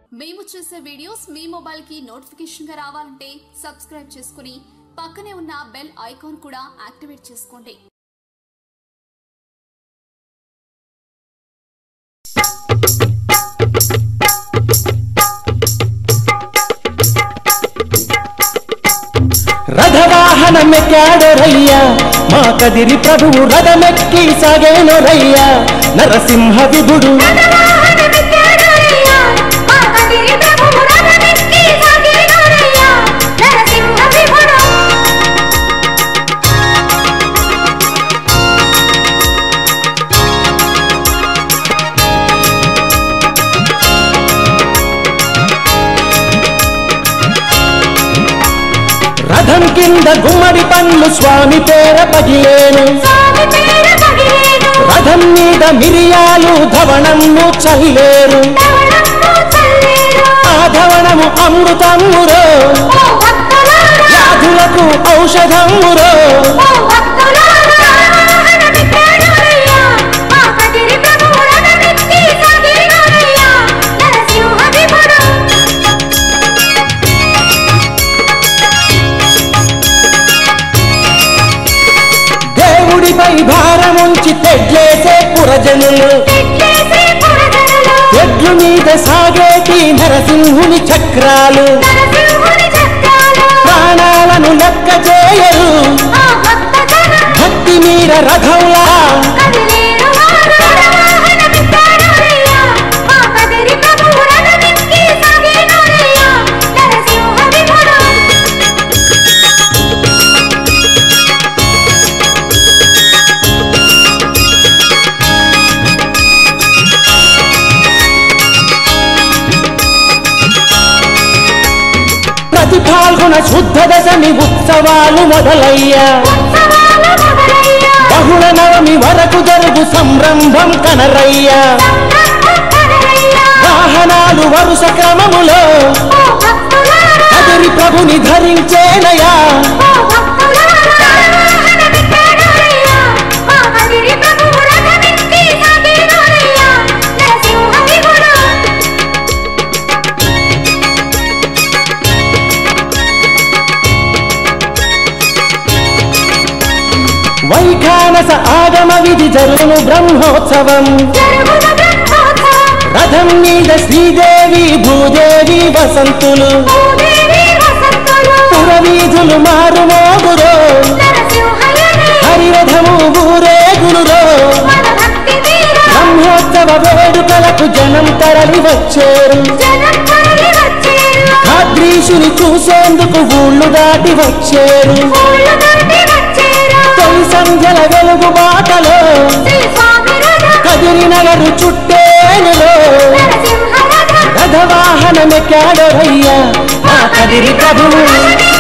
మేము చేసే వీడియోస్ మీ మొబైల్ కి నోటిఫికేషన్ గా రావాలంటే సబ్స్క్రైబ్ చేసుకుని పక్కనే ఉన్న బెల్ ఐకాన్ కూడా యాక్టివేట్ చేసుకోండి రథవాహనమెక్కాడొరయ్య మా కదిరి ప్రభువు రథమెక్కి సాగేనొరయ్య నరసింహ విభుడు రథం కింద గుమ్మడి పండ్లు స్వామి పేర పగిలేను రథం మీద మిరియాలు ధవణము చల్లేరు ఆ ధవణము అమృతమురో వ్యాధులకు ఔషధమురో దేవుడిపై భారముంచి తెడ్లేసే పురజనులు ఎడ్లు మీద సాగేటి నరసింహుని చక్రాలు ప్రాణాలను లెక్క చేయరు భక్తి మీర రథంలా ప్రతి పాల్గొన శుద్ధ దశమి ఉత్సవాలు మొదలయ్యా బహుళ నవమి వరకు జరుగు సంరంభం కనరయ్యా వాహనాలు వరుస క్రమములో కదిరి ప్రభుని ధరించేనయా వైఖానస ఆగమ విధి జరుగు బ్రహ్మోత్సవం రథం మీద శ్రీదేవి భూదేవి వసంతులు పురవీధులు మారుమోగురో హరిరథము ఊరేగురురో బ్రహ్మోత్సవ వేడుకలకు జనం తరలి వచ్చేరు ఖాద్రీషుని చూసేందుకు ఊళ్ళు దాటి వచ్చేరు తొలి సంధ్యల వెలుగు బాటలో కదిరి నగరు చుట్టేనులో రథవాహనమెక్కాడరయ్యా ఆ కదిరి ప్రభువు